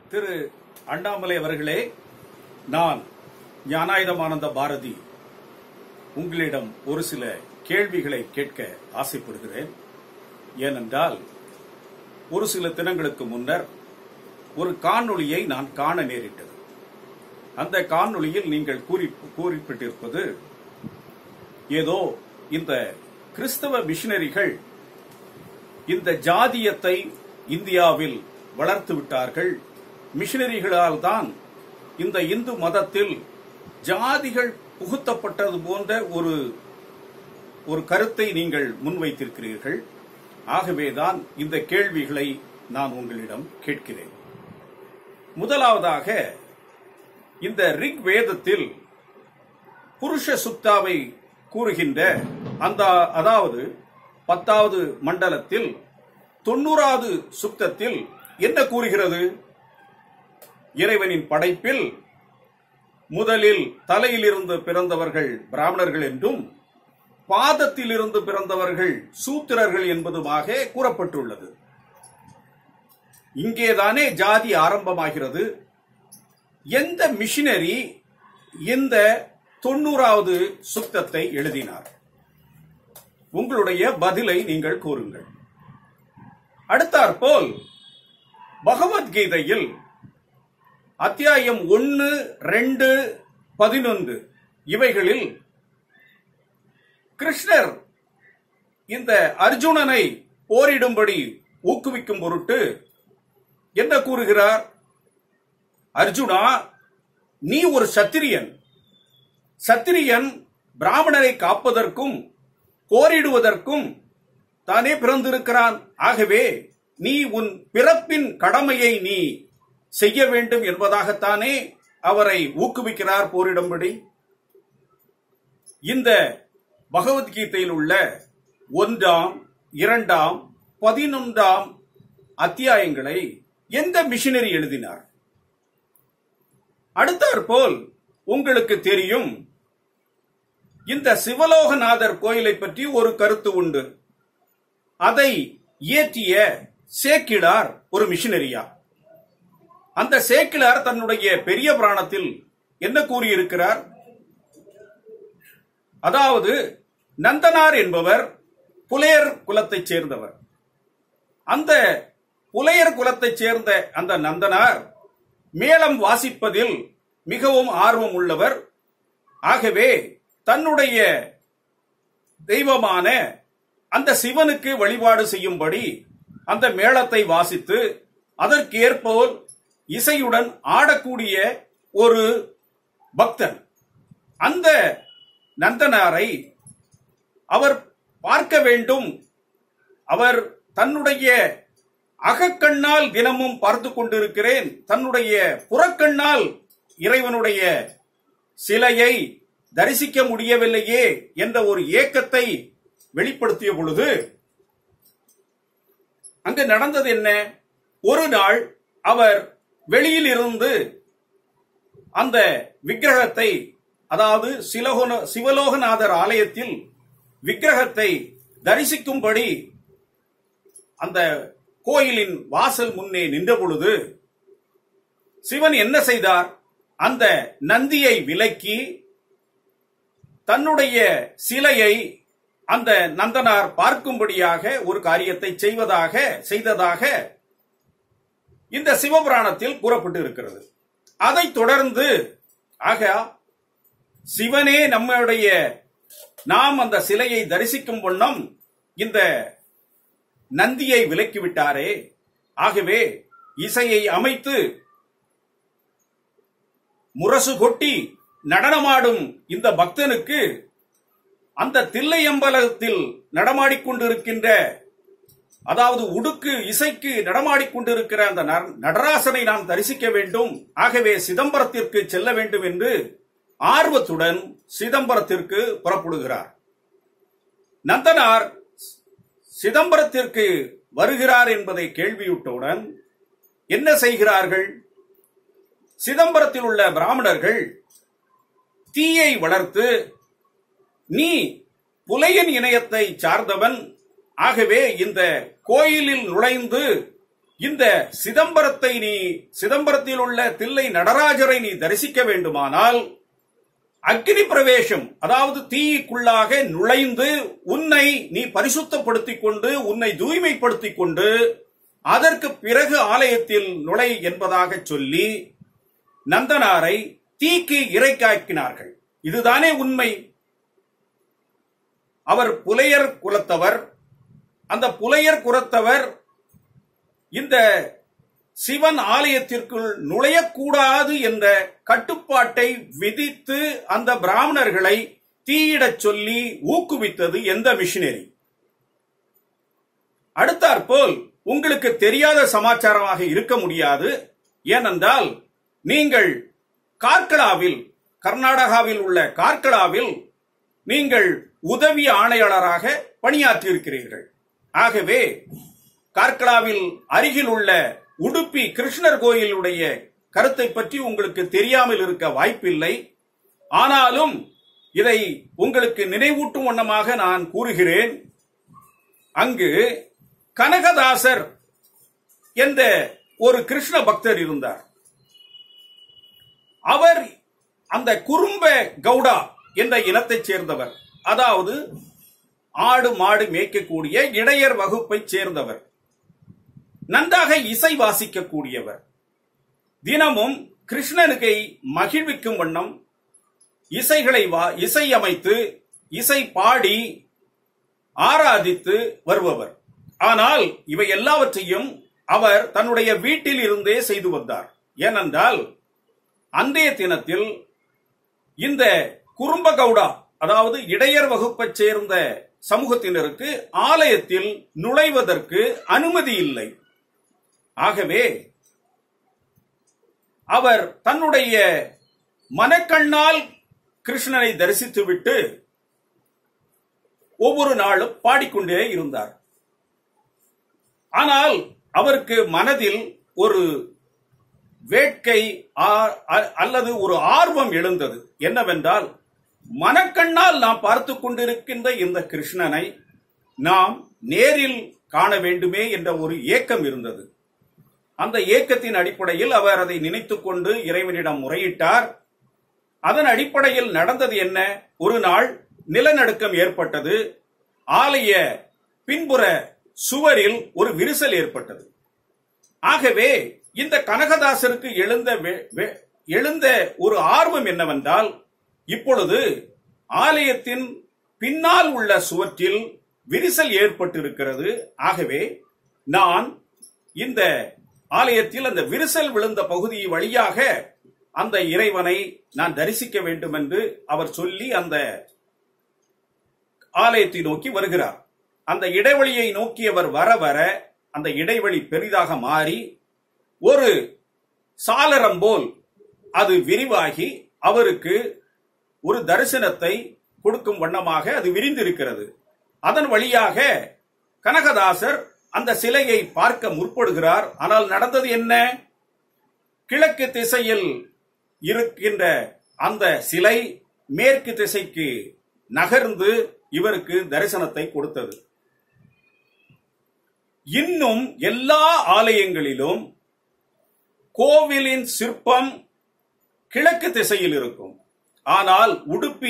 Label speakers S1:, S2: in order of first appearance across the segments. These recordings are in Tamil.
S1: திரு அண்ணாமலை அவர்களே நான் ஞானாயுதமானந்த பாரதி உங்களிடம் ஒரு சில கேள்விகளை கேட்க ஆசைப்படுகிறேன் ஏனென்றால் ஒரு சில தினங்களுக்கு முன்னர் ஒரு காணொளியை நான் காண நேரிட்டது அந்த காணொளியில் நீங்கள் கூறி கூறிப்பட்டிருப்பது ஏதோ இந்த கிறிஸ்தவ மிஷினரிகள் இந்த ஜாதியத்தை இந்தியாவில் வளர்த்து விட்டார்கள் மிஷினரிகளால் தான் இந்த இந்து மதத்தில் ஜாதிகள் புகுத்தப்பட்டது போன்ற ஒரு ஒரு கருத்தை நீங்கள் முன்வைத்திருக்கிறீர்கள் ஆகவேதான் இந்த கேள்விகளை நான் உங்களிடம் கேட்கிறேன் முதலாவதாக இந்த ரிக் வேதத்தில் புருஷ சுத்தாவை கூறுகின்ற அந்த அதாவது பத்தாவது மண்டலத்தில் தொண்ணூறாவது சுத்தத்தில் என்ன கூறுகிறது இறைவனின் படைப்பில் முதலில் தலையிலிருந்து பிறந்தவர்கள் பிராமணர்கள் என்றும் பாதத்திலிருந்து பிறந்தவர்கள் சூத்திரர்கள் என்பதுமாக கூறப்பட்டுள்ளது இங்கேதானே ஜாதி ஆரம்பமாகிறது எந்த மிஷினரி இந்த தொண்ணூறாவது சுத்தத்தை எழுதினார் உங்களுடைய பதிலை நீங்கள் கூறுங்கள் அடுத்தாற்போல் பகவத்கீதையில் அத்தியாயம் ஒன்னு ரெண்டு பதினொன்று இவைகளில் கிருஷ்ணர் இந்த அர்ஜுனனை போரிடும்படி ஊக்குவிக்கும் பொருட்டு என்ன கூறுகிறார் அர்ஜுனா நீ ஒரு சத்திரியன் சத்திரியன் பிராமணரை காப்பதற்கும் போரிடுவதற்கும் தானே பிறந்திருக்கிறான் ஆகவே நீ உன் பிறப்பின் கடமையை நீ செய்ய வேண்டும் என்பதாகத்தானே அவரை ஊக்குவிக்கிறார் போரிடும்படி இந்த பகவத்கீதையில் உள்ள ஒன்றாம் இரண்டாம் பதினொன்றாம் அத்தியாயங்களை எந்த மிஷினரி எழுதினார் அடுத்தாற்போல் உங்களுக்கு தெரியும் இந்த சிவலோகநாதர் கோயிலை பற்றி ஒரு கருத்து உண்டு அதை இயற்றிய சேக்கிடார் ஒரு மிஷினரியா அந்த சேக்கிலார் தன்னுடைய பெரிய புராணத்தில் என்ன கூறியிருக்கிறார் அதாவது நந்தனார் என்பவர் புலையர் குலத்தைச் சேர்ந்தவர் அந்த புலையர் குலத்தைச் சேர்ந்த அந்த நந்தனார் மேளம் வாசிப்பதில் மிகவும் ஆர்வம் உள்ளவர் ஆகவே தன்னுடைய தெய்வமான அந்த சிவனுக்கு வழிபாடு செய்யும்படி அந்த மேளத்தை வாசித்து அதற்கு ஏற்போல் இசையுடன் ஆடக்கூடிய ஒரு பக்தன் அந்த நந்தனாரை அவர் பார்க்க வேண்டும் அவர் தன்னுடைய அகக்கண்ணால் தினமும் பார்த்து கொண்டிருக்கிறேன் தன்னுடைய புறக்கண்ணால் இறைவனுடைய சிலையை தரிசிக்க முடியவில்லையே என்ற ஒரு ஏக்கத்தை வெளிப்படுத்திய பொழுது அங்கு நடந்தது என்ன ஒரு நாள் அவர் வெளியில் இருந்து அந்த விக்கிரகத்தை அதாவது சிலகோன சிவலோகநாதர் ஆலயத்தில் விக்கிரகத்தை தரிசிக்கும்படி அந்த கோயிலின் வாசல் முன்னே நின்ற பொழுது சிவன் என்ன செய்தார் அந்த நந்தியை விலக்கி தன்னுடைய சிலையை அந்த நந்தனார் பார்க்கும்படியாக ஒரு காரியத்தை செய்வதாக செய்ததாக இந்த சிவபுராணத்தில் கூறப்பட்டு இருக்கிறது அதைத் தொடர்ந்து ஆக சிவனே நம்முடைய நாம் அந்த சிலையை தரிசிக்கும் வண்ணம் இந்த நந்தியை விலக்கிவிட்டாரே ஆகவே இசையை அமைத்து முரசு கொட்டி நடனமாடும் இந்த பக்தனுக்கு அந்த தில்லையம்பலத்தில் நடமாடிக்கொண்டிருக்கின்ற அதாவது உடுக்கு இசைக்கு நடமாடிக்கொண்டிருக்கிற அந்த நடராசனை நாம் தரிசிக்க வேண்டும் ஆகவே சிதம்பரத்திற்கு செல்ல வேண்டும் என்று ஆர்வத்துடன் சிதம்பரத்திற்கு புறப்படுகிறார் நந்தனார் சிதம்பரத்திற்கு வருகிறார் என்பதை கேள்வியுற்றவுடன் என்ன செய்கிறார்கள் சிதம்பரத்தில் உள்ள பிராமணர்கள் தீயை வளர்த்து நீ புலையன் இணையத்தை சார்ந்தவன் ஆகவே இந்த கோயிலில் நுழைந்து இந்த சிதம்பரத்தை நீ சிதம்பரத்தில் உள்ள தில்லை நடராஜரை நீ தரிசிக்க வேண்டுமானால் அக்னி பிரவேசம் அதாவது தீக்குள்ளாக நுழைந்து உன்னை நீ பரிசுத்தப்படுத்திக் கொண்டு உன்னை தூய்மைப்படுத்திக் கொண்டு அதற்கு பிறகு ஆலயத்தில் நுழை என்பதாக சொல்லி நந்தனாரை தீக்கு இறைக்காக்கினார்கள் இதுதானே உண்மை அவர் புலையர் குலத்தவர் அந்த புலையர் குலத்தவர் இந்த சிவன் ஆலயத்திற்குள் நுழையக்கூடாது என்ற கட்டுப்பாட்டை விதித்து அந்த பிராமணர்களை தீயிடச் சொல்லி ஊக்குவித்தது எந்த மிஷினரி அடுத்தாற்போல் உங்களுக்கு தெரியாத சமாச்சாரமாக இருக்க முடியாது ஏனென்றால் நீங்கள் கார்கலாவில் கர்நாடகாவில் உள்ள கார்கலாவில் நீங்கள் உதவி ஆணையாளராக பணியாற்றியிருக்கிறீர்கள் ஆகவே கார்கலாவில் அருகில் உள்ள உடுப்பி கிருஷ்ணர் கோயிலுடைய கருத்தை பற்றி உங்களுக்கு தெரியாமல் இருக்க வாய்ப்பில்லை ஆனாலும் இதை உங்களுக்கு நினைவூட்டும் வண்ணமாக நான் கூறுகிறேன் அங்கு கனகதாசர் என்ற ஒரு கிருஷ்ண பக்தர் இருந்தார் அவர் அந்த குறும்ப கவுடா என்ற இனத்தைச் சேர்ந்தவர் அதாவது ஆடு மாடு மேய்க்கக்கூடிய இடையர் வகுப்பைச் சேர்ந்தவர் நன்றாக இசை வாசிக்கக்கூடியவர் தினமும் கிருஷ்ணனுக்கை மகிழ்விக்கும் வண்ணம் இசைகளை வா- இசை அமைத்து இசை பாடி ஆராதித்து வருபவர் ஆனால் இவை எல்லாவற்றையும் அவர் தன்னுடைய வீட்டில் இருந்தே செய்து வந்தார் ஏனென்றால் அன்றைய தினத்தில் இந்த குறும்பகவுடா அதாவது இடையர் வகுப்பைச் சேர்ந்த சமூகத்தினருக்கு ஆலயத்தில் நுழைவதற்கு அனுமதி இல்லை ஆகவே அவர் தன்னுடைய மனக்கண்ணால் கிருஷ்ணனை தரிசித்துவிட்டு ஒவ்வொரு நாளும் பாடிக்கொண்டே இருந்தார் ஆனால் அவருக்கு மனதில் ஒரு வேட்கை ஆ- அ- அல்லது ஒரு ஆர்வம் எழுந்தது என்னவென்றால் மனக்கண்ணால் நாம் பார்த்து கொண்டிருக்கின்ற இந்த கிருஷ்ணனை நாம் நேரில் காண வேண்டுமே என்ற ஒரு ஏக்கம் இருந்தது அந்த ஏக்கத்தின் அடிப்படையில் அவர் அதை நினைத்துக் கொண்டு இறைவனிடம் முறையிட்டார் அதன் அடிப்படையில் நடந்தது என்ன ஒரு நாள் நிலநடுக்கம் ஏற்பட்டது ஆலய பின்புற சுவரில் ஒரு விரிசல் ஏற்பட்டது ஆகவே இந்த கனகதாசருக்கு எழுந்த வே- வே- எழுந்த ஒரு ஆர்வம் என்னவென்றால் இப்பொழுது ஆலயத்தின் பின்னால் உள்ள சுவற்றில் விரிசல் ஏற்பட்டிருக்கிறது ஆகவே நான் இந்த ஆலயத்தில் அந்த விரிசல் விழுந்த பகுதி வழியாக அந்த இறைவனை நான் தரிசிக்க வேண்டும் என்று அவர் சொல்லி அந்த ஆலயத்தை நோக்கி வருகிறார் அந்த இடைவெளியை நோக்கி அவர் வர வர அந்த இடைவெளி பெரிதாக மாறி ஒரு சாளரம் போல் அது விரிவாகி அவருக்கு ஒரு தரிசனத்தை கொடுக்கும் வண்ணமாக அது விரிந்திருக்கிறது அதன் வழியாக கனகதாசர் அந்த சிலையை பார்க்க முற்படுகிறார் ஆனால் நடந்தது என்ன கிழக்கு திசையில் இருக்கின்ற அந்த சிலை மேற்கு திசைக்கு நகர்ந்து இவருக்கு தரிசனத்தை கொடுத்தது இன்னும் எல்லா ஆலயங்களிலும் கோவிலின் சிற்பம் கிழக்கு திசையில் இருக்கும் ஆனால் உடுப்பி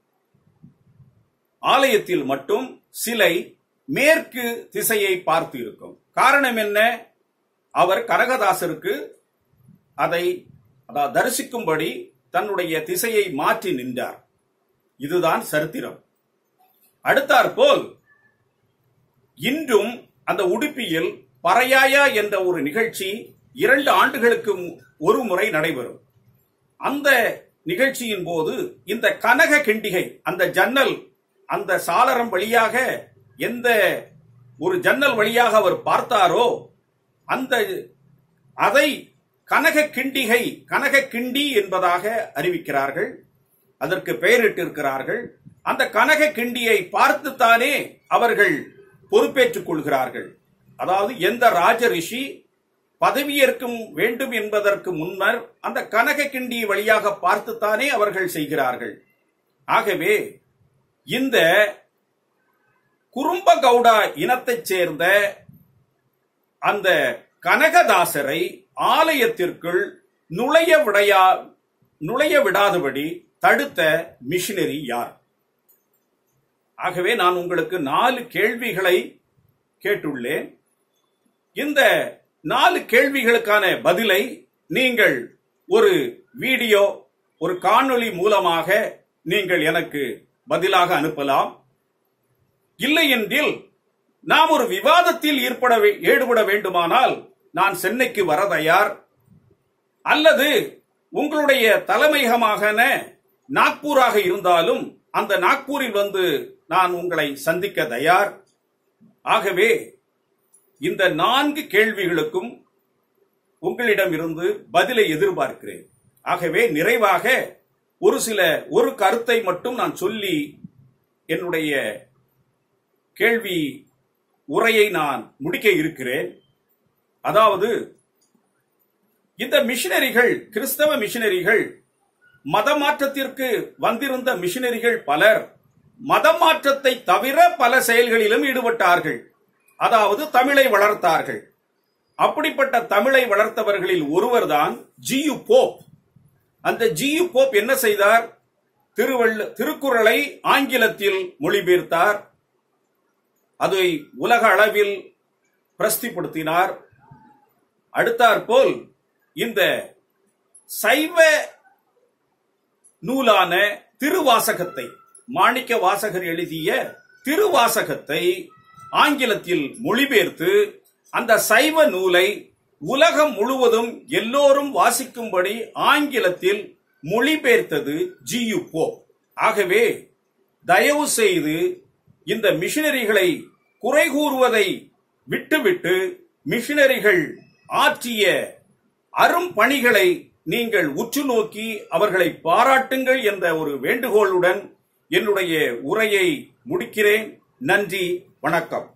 S1: ஆலயத்தில் மட்டும் சிலை மேற்கு திசையை பார்த்து இருக்கும் காரணம் என்ன அவர் கனகதாசருக்கு அதை அதாவது தரிசிக்கும்படி தன்னுடைய திசையை மாற்றி நின்றார் இதுதான் சரித்திரம் அடுத்தாற்போல் இன்றும் அந்த உடுப்பியில் பறையாயா என்ற ஒரு நிகழ்ச்சி இரண்டு ஆண்டுகளுக்கு மு- ஒரு முறை நடைபெறும் அந்த நிகழ்ச்சியின் போது இந்த கனக கிண்டிகை அந்த ஜன்னல் அந்த சாளரம் வழியாக எந்த ஒரு ஜன்னல் வழியாக அவர் பார்த்தாரோ அந்த அதை கனக கிண்டிகை கனக கிண்டி என்பதாக அறிவிக்கிறார்கள் அதற்கு பெயரிட்டிருக்கிறார்கள் அந்த கனக கிண்டியை பார்த்துத்தானே அவர்கள் பொறுப்பேற்றுக் கொள்கிறார்கள் அதாவது எந்த ராஜ ரிஷி பதவியேற்கும் வேண்டும் என்பதற்கு முன்னர் அந்த கனக கிண்டி வழியாக பார்த்துத்தானே அவர்கள் செய்கிறார்கள் ஆகவே இந்த குறும்ப கவுடா இனத்தைச் சேர்ந்த அந்த கனகதாசரை ஆலயத்திற்குள் நுழைய விடையா நுழைய விடாதபடி தடுத்த மிஷினரி யார் ஆகவே நான் உங்களுக்கு நாலு கேள்விகளை கேட்டுள்ளேன் இந்த நாலு கேள்விகளுக்கான பதிலை நீங்கள் ஒரு வீடியோ ஒரு காணொளி மூலமாக நீங்கள் எனக்கு பதிலாக அனுப்பலாம் இல்லையென்றில் நாம் ஒரு விவாதத்தில் ஈடுபட வே- ஈடுபட வேண்டுமானால் நான் சென்னைக்கு வர தயார் அல்லது உங்களுடைய தலைமையகமாக நாக்பூராக இருந்தாலும் அந்த நாக்பூரில் வந்து நான் உங்களை சந்திக்க தயார் ஆகவே இந்த நான்கு கேள்விகளுக்கும் உங்களிடமிருந்து பதிலை எதிர்பார்க்கிறேன் ஆகவே நிறைவாக ஒரு சில ஒரு கருத்தை மட்டும் நான் சொல்லி என்னுடைய கேள்வி உரையை நான் முடிக்க இருக்கிறேன் அதாவது இந்த மிஷினரிகள் கிறிஸ்தவ மிஷினரிகள் மத மாற்றத்திற்கு வந்திருந்த மிஷினரிகள் பலர் மத மாற்றத்தை தவிர பல செயல்களிலும் ஈடுபட்டார்கள் அதாவது தமிழை வளர்த்தார்கள் அப்படிப்பட்ட தமிழை வளர்த்தவர்களில் ஒருவர்தான் ஜியு போப் அந்த ஜியு போப் என்ன செய்தார் திருவள்ளு திருக்குறளை ஆங்கிலத்தில் மொழிபெயர்த்தார் அதை உலக அளவில் பிரஸ்திப்படுத்தினார் அடுத்தாற்போல் இந்த சைவ நூலான திருவாசகத்தை மாணிக்க வாசகர் எழுதிய திருவாசகத்தை ஆங்கிலத்தில் மொழிபெயர்த்து அந்த சைவ நூலை உலகம் முழுவதும் எல்லோரும் வாசிக்கும்படி ஆங்கிலத்தில் மொழிபெயர்த்தது ஜியு போ ஆகவே தயவு செய்து இந்த மிஷினரிகளை குறை கூறுவதை விட்டுவிட்டு மிஷினரிகள் ஆற்றிய அரும் பணிகளை நீங்கள் உற்று நோக்கி அவர்களை பாராட்டுங்கள் என்ற ஒரு வேண்டுகோளுடன் என்னுடைய உரையை முடிக்கிறேன் நன்றி வணக்கம்